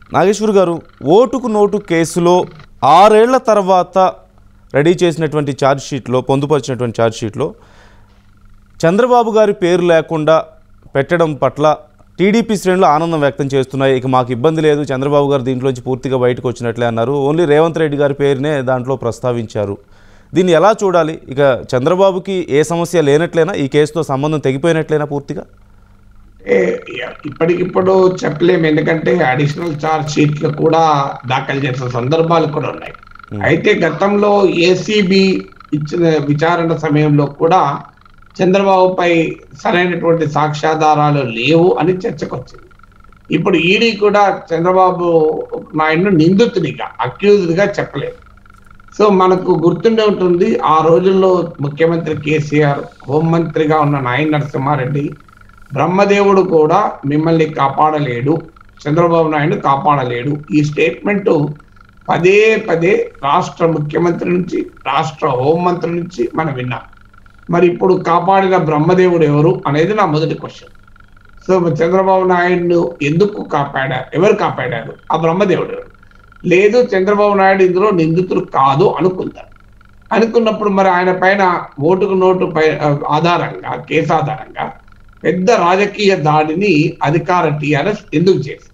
నాగేశ్వర్ గారు ఓటుకు నోటు కేసులో ఆరేళ్ల తర్వాత రెడీ చేసినటువంటి ఛార్జ్ షీట్లో పొందుపరిచినటువంటి ఛార్జ్ షీట్లో చంద్రబాబు గారి పేరు లేకుండా పెట్టడం పట్ల టీడీపీ శ్రేణులు ఆనందం వ్యక్తం చేస్తున్నాయి ఇక మాకు ఇబ్బంది లేదు చంద్రబాబు గారు దీంట్లోంచి పూర్తిగా బయటకు వచ్చినట్లే అన్నారు ఓన్లీ రేవంత్ రెడ్డి గారి పేరునే దాంట్లో ప్రస్తావించారు దీన్ని ఎలా చూడాలి ఇక చంద్రబాబుకి ఏ సమస్య లేనట్లేనా ఈ కేసుతో సంబంధం తెగిపోయినట్లేనా పూర్తిగా ఏ, ఇప్పటికిప్పుడు చెప్పలేము ఎందుకంటే అడిషనల్ చార్జ్ షీట్లు కూడా దాఖలు చేసిన సందర్భాలు కూడా ఉన్నాయి అయితే గతంలో ఏసీబీ ఇచ్చిన విచారణ సమయంలో కూడా చంద్రబాబుపై సరైనటువంటి సాక్ష్యాధారాలు లేవు అని చర్చకు వచ్చింది ఇప్పుడు ఈడీ కూడా చంద్రబాబు నాయుడును నిందితునిగా అక్యూజ్డ్ గా చెప్పలేదు సో మనకు గుర్తుండే ఉంటుంది ఆ రోజుల్లో ముఖ్యమంత్రి కేసీఆర్ హోంమంత్రిగా ఉన్న నాయన నరసింహారెడ్డి బ్రహ్మదేవుడు కూడా మిమ్మల్ని కాపాడలేడు చంద్రబాబు నాయుడు కాపాడలేడు ఈ స్టేట్మెంట్ పదే పదే రాష్ట్ర ముఖ్యమంత్రి నుంచి రాష్ట్ర హోంమంత్రి నుంచి మనం విన్నాం మరి ఇప్పుడు కాపాడిన బ్రహ్మదేవుడు ఎవరు అనేది నా మొదటి క్వశ్చన్ సో చంద్రబాబు నాయుడును ఎందుకు కాపాడారు ఎవరు కాపాడారు ఆ బ్రహ్మదేవుడు ఎవరు లేదు చంద్రబాబు నాయుడు ఇందులో నిందితుడు కాదు అనుకుంటారు అనుకున్నప్పుడు మరి ఆయన పైన ఓటుకు నోటు పై ఆధారంగా కేసు ఆధారంగా పెద్ద రాజకీయ దాడిని అధికార టిఆర్ఎస్ ఎందుకు చేసింది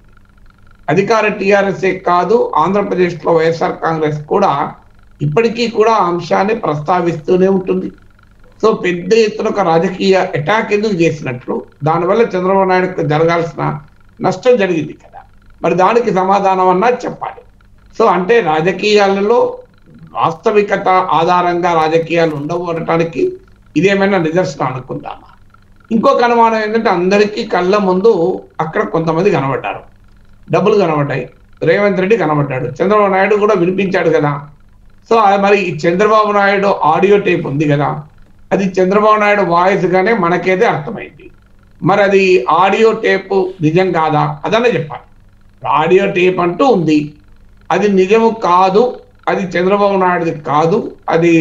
అధికార టిఆర్ఎస్ కాదు ఆంధ్రప్రదేశ్ లో వైఎస్ఆర్ కాంగ్రెస్ కూడా ఇప్పటికీ కూడా ఆ అంశాన్ని ప్రస్తావిస్తూనే ఉంటుంది సో పెద్ద ఎత్తున ఒక రాజకీయ అటాక్ ఎందుకు చేసినట్లు దానివల్ల చంద్రబాబు నాయుడుకు జరగాల్సిన నష్టం జరిగింది కదా మరి దానికి సమాధానం అన్నా చెప్పాలి సో అంటే రాజకీయాలలో వాస్తవికత ఆధారంగా రాజకీయాలు ఉండవు అనటానికి ఇదేమైనా నిదర్శనం అనుకుందామా ఇంకొక అనుమానం ఏంటంటే అందరికీ కళ్ళ ముందు అక్కడ కొంతమంది కనబడ్డారు డబ్బులు కనబడ్డాయి రేవంత్ రెడ్డి కనబడ్డాడు చంద్రబాబు నాయుడు కూడా వినిపించాడు కదా సో అది మరి ఈ చంద్రబాబు నాయుడు ఆడియో టేప్ ఉంది కదా అది చంద్రబాబు నాయుడు వాయిస్ గానే మనకైతే అర్థమైంది మరి అది ఆడియో టేప్ నిజం కాదా అదనే చెప్పాలి ఆడియో టేప్ అంటూ ఉంది అది నిజము కాదు అది చంద్రబాబు నాయుడుది కాదు అది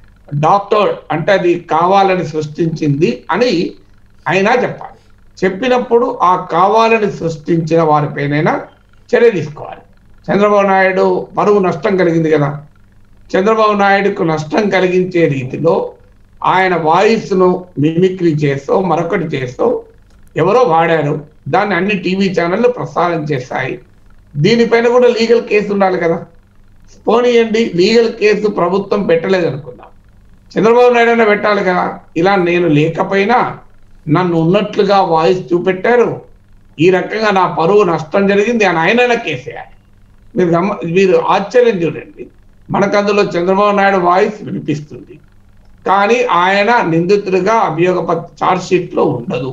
డాక్టర్ అంటే అది కావాలని సృష్టించింది అని అయినా చెప్పాలి చెప్పినప్పుడు ఆ కావాలని సృష్టించిన వారిపైనైనా చర్య తీసుకోవాలి చంద్రబాబు నాయుడు పరువు నష్టం కలిగింది కదా చంద్రబాబు నాయుడుకు నష్టం కలిగించే రీతిలో ఆయన వాయిస్ను మిమిక్రీ చేస్తూ మరొకటి చేస్తూ ఎవరో వాడారు దాన్ని అన్ని టీవీ ఛానళ్ళు ప్రసారం చేస్తాయి దీనిపైన కూడా లీగల్ కేసు ఉండాలి కదా పోనీయండి లీగల్ కేసు ప్రభుత్వం పెట్టలేదు అనుకుందాం చంద్రబాబు నాయుడు అయినా పెట్టాలి కదా ఇలా నేను లేకపోయినా నన్ను ఉన్నట్లుగా వాయిస్ చూపెట్టారు ఈ రకంగా నా పరువు నష్టం జరిగింది అని ఆయనైనా కేసేయాలి మీరు గమ మీరు ఆశ్చర్యం చూడండి మనకు అందులో చంద్రబాబు నాయుడు వాయిస్ వినిపిస్తుంది కానీ ఆయన నిందితుడిగా అభియోగ చార్జ్ షీట్ లో ఉండదు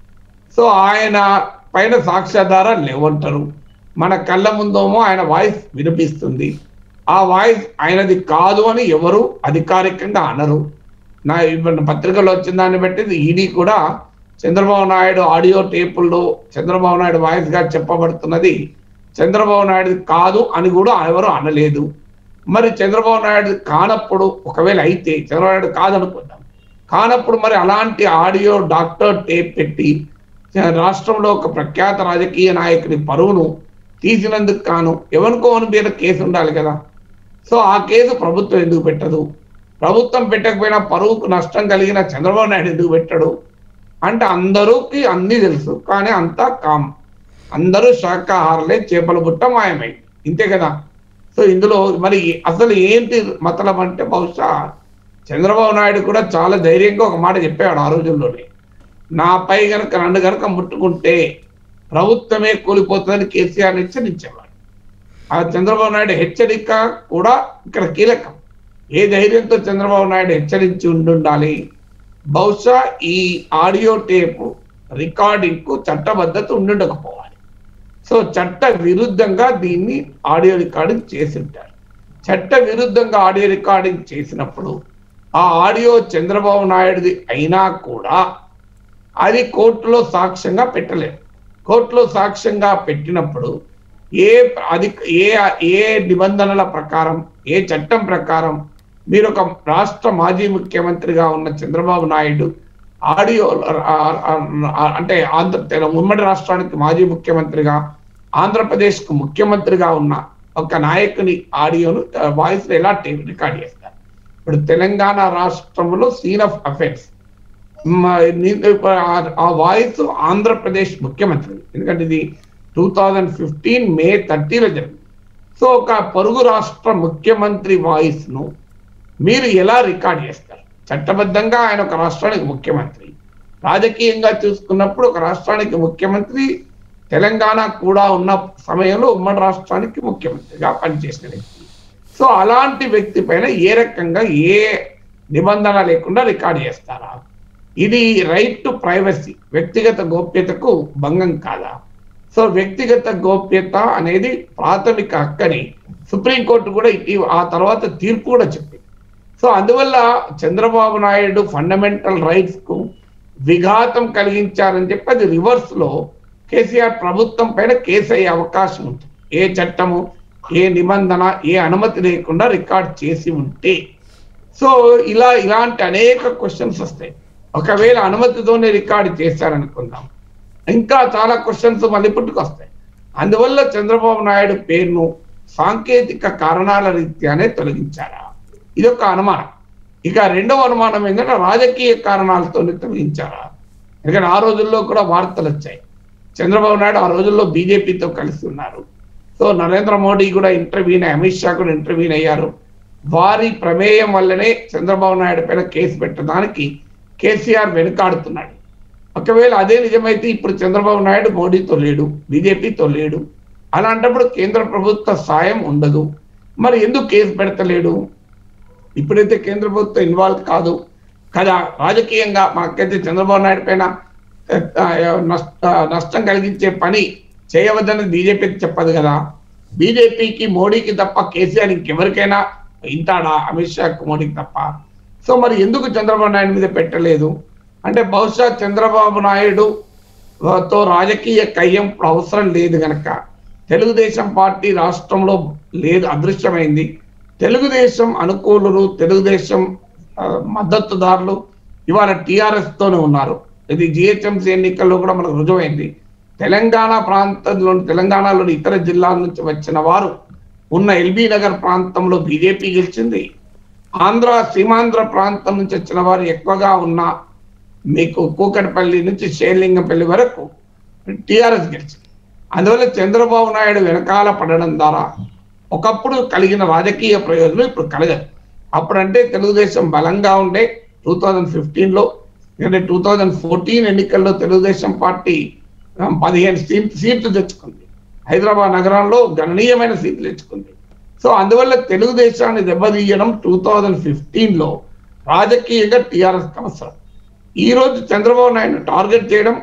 సో ఆయన పైన సాక్ష్యాధారాలు లేవంటారు మన కళ్ళ ముందేమో ఆయన వాయిస్ వినిపిస్తుంది ఆ వాయిస్ ఆయనది కాదు అని ఎవరు అధికారికంగా అనరు నా ఇప్పుడు పత్రికలో వచ్చిన దాన్ని బట్టి ఈడీ కూడా చంద్రబాబు నాయుడు ఆడియో టేపుల్లో చంద్రబాబు నాయుడు వాయిస్ గా చెప్పబడుతున్నది చంద్రబాబు నాయుడు కాదు అని కూడా ఎవరు అనలేదు మరి చంద్రబాబు నాయుడు కానప్పుడు ఒకవేళ అయితే చంద్రబాబు నాయుడు కాదనుకుందాం కానప్పుడు మరి అలాంటి ఆడియో డాక్టర్ టేప్ పెట్టి రాష్ట్రంలో ఒక ప్రఖ్యాత రాజకీయ నాయకుడి పరువును తీసినందుకు కాను ఎవరికో అని మీద కేసు ఉండాలి కదా సో ఆ కేసు ప్రభుత్వం ఎందుకు పెట్టదు ప్రభుత్వం పెట్టకపోయినా పరువుకు నష్టం కలిగిన చంద్రబాబు నాయుడు ఎందుకు పెట్టడు అంటే అందరూకి అన్నీ తెలుసు కానీ అంతా కామ్ అందరూ శాకాహారులే చేపల బుట్ట మాయమై ఇంతే కదా సో ఇందులో మరి అసలు ఏంటి మతలం అంటే బహుశా చంద్రబాబు నాయుడు కూడా చాలా ధైర్యంగా ఒక మాట చెప్పాడు ఆ రోజుల్లోనే నాపై గనక నన్ను గనక ముట్టుకుంటే ప్రభుత్వమే కూలిపోతుందని కేసీఆర్ హెచ్చరించేవాడు ఆ చంద్రబాబు నాయుడు హెచ్చరిక కూడా ఇక్కడ కీలకం ఏ ధైర్యంతో చంద్రబాబు నాయుడు హెచ్చరించి ఉండాలి బహుశా ఈ ఆడియో టేప్ రికార్డింగ్ కు చట్టబద్ధత ఉండుండకపోవాలి సో చట్ట విరుద్ధంగా దీన్ని ఆడియో రికార్డింగ్ చేసి ఉంటారు చట్ట విరుద్ధంగా ఆడియో రికార్డింగ్ చేసినప్పుడు ఆ ఆడియో చంద్రబాబు నాయుడుది అయినా కూడా అది కోర్టులో సాక్ష్యంగా పెట్టలేదు కోర్టులో సాక్ష్యంగా పెట్టినప్పుడు ఏ అది ఏ ఏ నిబంధనల ప్రకారం ఏ చట్టం ప్రకారం మీరు ఒక రాష్ట్ర మాజీ ముఖ్యమంత్రిగా ఉన్న చంద్రబాబు నాయుడు ఆడియో అంటే ఆంధ్ర తెల- ఉమ్మడి రాష్ట్రానికి మాజీ ముఖ్యమంత్రిగా ఆంధ్రప్రదేశ్ కు ముఖ్యమంత్రిగా ఉన్న ఒక నాయకుని ఆడియోను వాయిస్ ఎలా టేప్ రికార్డ్ చేస్తారు ఇప్పుడు తెలంగాణ రాష్ట్రంలో సీన్ ఆఫ్ అఫెన్స్ ఆ వాయిస్ ఆంధ్రప్రదేశ్ ముఖ్యమంత్రి ఎందుకంటే ఇది టూ థౌజండ్ ఫిఫ్టీన్ మే థర్టీలో జరిగింది సో ఒక పొరుగు రాష్ట్ర ముఖ్యమంత్రి వాయిస్ ను మీరు ఎలా రికార్డ్ చేస్తారు చట్టబద్ధంగా ఆయన ఒక రాష్ట్రానికి ముఖ్యమంత్రి రాజకీయంగా చూసుకున్నప్పుడు ఒక రాష్ట్రానికి ముఖ్యమంత్రి తెలంగాణ కూడా ఉన్న సమయంలో ఉమ్మడి రాష్ట్రానికి ముఖ్యమంత్రిగా పనిచేసిన వ్యక్తి సో అలాంటి వ్యక్తి పైన ఏ రకంగా ఏ నిబంధన లేకుండా రికార్డ్ చేస్తారా ఇది రైట్ టు ప్రైవసీ వ్యక్తిగత గోప్యతకు భంగం కాదా సో వ్యక్తిగత గోప్యత అనేది ప్రాథమిక హక్కని సుప్రీంకోర్టు కూడా ఇటీ- ఆ తర్వాత తీర్పు కూడా చెప్పింది సో అందువల్ల చంద్రబాబు నాయుడు ఫండమెంటల్ రైట్స్ కు విఘాతం కలిగించారని చెప్పి అది రివర్స్ లో కేసీఆర్ ప్రభుత్వం పైన కేసు అయ్యే అవకాశం ఉంటుంది ఏ చట్టము ఏ నిబంధన ఏ అనుమతి లేకుండా రికార్డ్ చేసి ఉంటే సో ఇలా ఇలాంటి అనేక క్వశ్చన్స్ వస్తాయి ఒకవేళ అనుమతితోనే రికార్డు చేశారనుకుందాం ఇంకా చాలా క్వశ్చన్స్ మళ్ళీ పుట్టుకొస్తాయి అందువల్ల చంద్రబాబు నాయుడు పేరును సాంకేతిక కారణాల రీత్యానే తొలగించారా ఇది ఒక అనుమానం ఇక రెండవ అనుమానం ఏంటంటే రాజకీయ కారణాలతో తొలగించారా ఎందుకంటే ఆ రోజుల్లో కూడా వార్తలు వచ్చాయి చంద్రబాబు నాయుడు ఆ రోజుల్లో బీజేపీతో కలిసి ఉన్నారు సో నరేంద్ర మోడీ కూడా ఇంటర్వ్యూన్ అమిత్ షా కూడా ఇంటర్వ్యూన్ అయ్యారు వారి ప్రమేయం వల్లనే చంద్రబాబు నాయుడు పైన కేసు పెట్టడానికి కేసీఆర్ వెనుకాడుతున్నాడు ఒకవేళ అదే నిజమైతే ఇప్పుడు చంద్రబాబు నాయుడు మోడీతో లేడు బీజేపీతో లేడు అలాంటప్పుడు కేంద్ర ప్రభుత్వ సాయం ఉండదు మరి ఎందుకు కేసు పెడతలేడు ఇప్పుడైతే కేంద్ర ప్రభుత్వం ఇన్వాల్వ్ కాదు కదా రాజకీయంగా మాకైతే చంద్రబాబు నాయుడు పైన ఆ, నష్ట నష్టం కలిగించే పని చేయవద్దని బీజేపీకి చెప్పదు కదా బీజేపీకి మోడీకి తప్ప కేసీఆర్ ఇంకెవరికైనా ఇంటాడా అమిత్ షాకి మోడీకి తప్ప సో మరి ఎందుకు చంద్రబాబు నాయుడు మీద పెట్టలేదు అంటే బహుశా చంద్రబాబు నాయుడు ఆ, తో రాజకీయ కయ్యం ఇప్పుడు అవసరం లేదు గనక తెలుగుదేశం పార్టీ రాష్ట్రంలో లేదు అదృశ్యమైంది తెలుగుదేశం అనుకూలులు తెలుగుదేశం ఆ, మద్దతుదారులు ఇవాళ టిఆర్ఎస్ తోనే ఉన్నారు ఇది జిహెచ్ఎంసీ ఎన్నికల్లో కూడా మనకు రుజువైంది తెలంగాణ ప్రాంతంలోని తెలంగాణలోని ఇతర జిల్లాల నుంచి వచ్చిన వారు ఉన్న ఎల్బీ నగర్ ప్రాంతంలో బీజేపీ గెలిచింది ఆంధ్ర సీమాంధ్ర ప్రాంతం నుంచి వచ్చిన వారు ఎక్కువగా ఉన్న మీకు కూకట్పల్లి నుంచి శేలింగపల్లి వరకు టిఆర్ఎస్ గెలిచింది అందువల్ల చంద్రబాబు నాయుడు వెనకాల పడడం ద్వారా ఒకప్పుడు కలిగిన రాజకీయ ప్రయోజనం ఇప్పుడు కలగదు అప్పుడంటే తెలుగుదేశం బలంగా ఉండే టూ థౌజండ్ ఫిఫ్టీన్లో ఎందుకంటే టూ థౌజండ్ ఫోర్టీన్ ఎన్నికల్లో తెలుగుదేశం పార్టీ ఆ, పదిహేను సీట్ సీట్లు తెచ్చుకుంది హైదరాబాద్ నగరంలో గణనీయమైన సీట్లు తెచ్చుకుంది సో అందువల్ల తెలుగుదేశాన్ని దెబ్బతీయడం టూ థౌజండ్ ఫిఫ్టీన్లో రాజకీయంగా టీఆర్ఎస్ అవసరం ఈ రోజు చంద్రబాబు నాయుడు టార్గెట్ చేయడం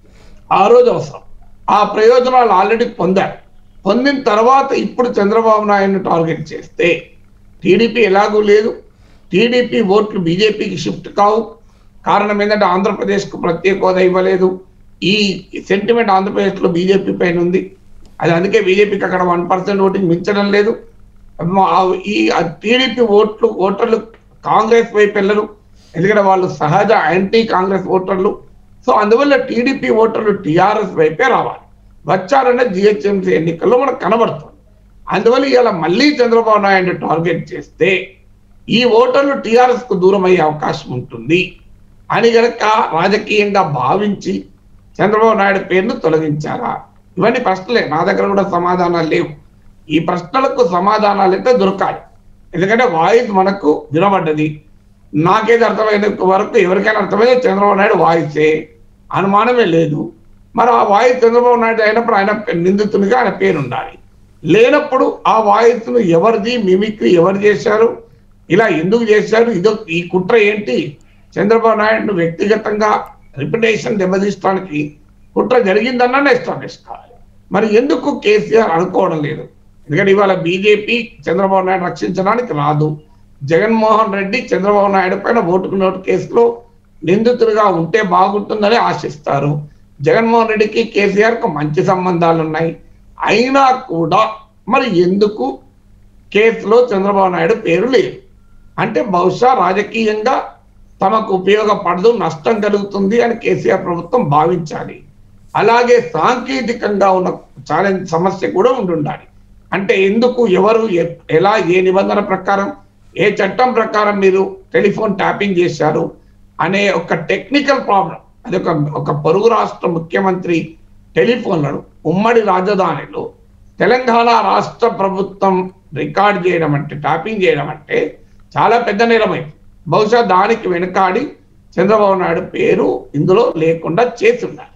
ఆ రోజు అవసరం ఆ ప్రయోజనాలు ఆల్రెడీ పొందారు పొందిన తర్వాత ఇప్పుడు చంద్రబాబు నాయుడుని టార్గెట్ చేస్తే టీడీపీ ఎలాగూ లేదు టీడీపీ ఓట్లు బీజేపీకి షిఫ్ట్ కావు కారణం ఏంటంటే ఆంధ్రప్రదేశ్కు ప్రత్యేక హోదా ఇవ్వలేదు ఈ సెంటిమెంట్ ఆంధ్రప్రదేశ్లో బీజేపీ పైన ఉంది అది అందుకే బీజేపీకి అక్కడ వన్ పర్సెంట్ ఓటింగ్ మించడం లేదు మా- ఈ టీడీపీ ఓట్లు ఓటర్లు కాంగ్రెస్ వైపు వెళ్ళరు ఎందుకంటే వాళ్ళు సహజ యాంటీ కాంగ్రెస్ ఓటర్లు సో అందువల్ల టీడీపీ ఓటర్లు టీఆర్ఎస్ వైపే రావాలి వచ్చారనే జిహెచ్ఎంసీ ఎన్నికల్లో మనకు కనబడుతుంది అందువల్ల ఇలా మళ్ళీ చంద్రబాబు నాయుడు టార్గెట్ చేస్తే ఈ ఓటర్లు టీఆర్ఎస్ కు దూరం అయ్యే అవకాశం ఉంటుంది అని గనక రాజకీయంగా భావించి చంద్రబాబు నాయుడు పేరును తొలగించారా ఇవన్నీ ప్రశ్నలే నా దగ్గర కూడా సమాధానాలు లేవు ఈ ప్రశ్నలకు సమాధానాలు అయితే దొరకాలి ఎందుకంటే వాయిస్ మనకు వినబడ్డది నాకేది అర్థమైన వరకు ఎవరికైనా అర్థమైతే చంద్రబాబు నాయుడు వాయిసే అనుమానమే లేదు మరి ఆ వాయిస్ చంద్రబాబు నాయుడు అయినప్పుడు ఆయన నిందితునిగా ఆయన పేరు ఉండాలి లేనప్పుడు ఆ వాయిస్ ను ఎవరిది మిమిక్రీ ఎవరు చేశారు ఇలా ఎందుకు చేశారు ఇదో ఈ కుట్ర ఏంటి చంద్రబాబు నాయుడు వ్యక్తిగతంగా రిప్యుటేషన్ దెబ్బతీయడానికి కుట్ర జరిగిందన్న ఎస్టాబ్లిష్ కావాలి మరి ఎందుకు కేసీఆర్ అనుకోవడం లేదు ఎందుకంటే ఇవాళ బీజేపీ చంద్రబాబు నాయుడు రక్షించడానికి రాదు జగన్మోహన్ రెడ్డి చంద్రబాబు నాయుడు పైన ఓటుకు నోటు కేసులో నిందితుడిగా ఉంటే బాగుంటుందని ఆశిస్తారు జగన్మోహన్ రెడ్డికి కేసీఆర్ కు మంచి సంబంధాలు ఉన్నాయి అయినా కూడా మరి ఎందుకు కేసులో చంద్రబాబు నాయుడు పేరు లేదు అంటే బహుశా రాజకీయంగా తమకు ఉపయోగపడదు నష్టం కలుగుతుంది అని కేసీఆర్ ప్రభుత్వం భావించాలి అలాగే సాంకేతికంగా ఉన్న ఛాలెంజ్ సమస్య కూడా ఉండాలి అంటే ఎందుకు ఎవరు ఎ- ఎలా ఏ నిబంధన ప్రకారం ఏ చట్టం ప్రకారం మీరు టెలిఫోన్ ట్యాపింగ్ చేశారు అనే ఒక టెక్నికల్ ప్రాబ్లం అది ఒక ఒక పొరుగు రాష్ట్ర ముఖ్యమంత్రి టెలిఫోన్లను ఉమ్మడి రాజధానిలో తెలంగాణ రాష్ట్ర ప్రభుత్వం రికార్డ్ చేయడం అంటే ట్యాపింగ్ చేయడం అంటే చాలా పెద్ద నేరమైంది బహుశా దానికి వెనకాడి చంద్రబాబు నాయుడు పేరు ఇందులో లేకుండా చేస్తున్నారు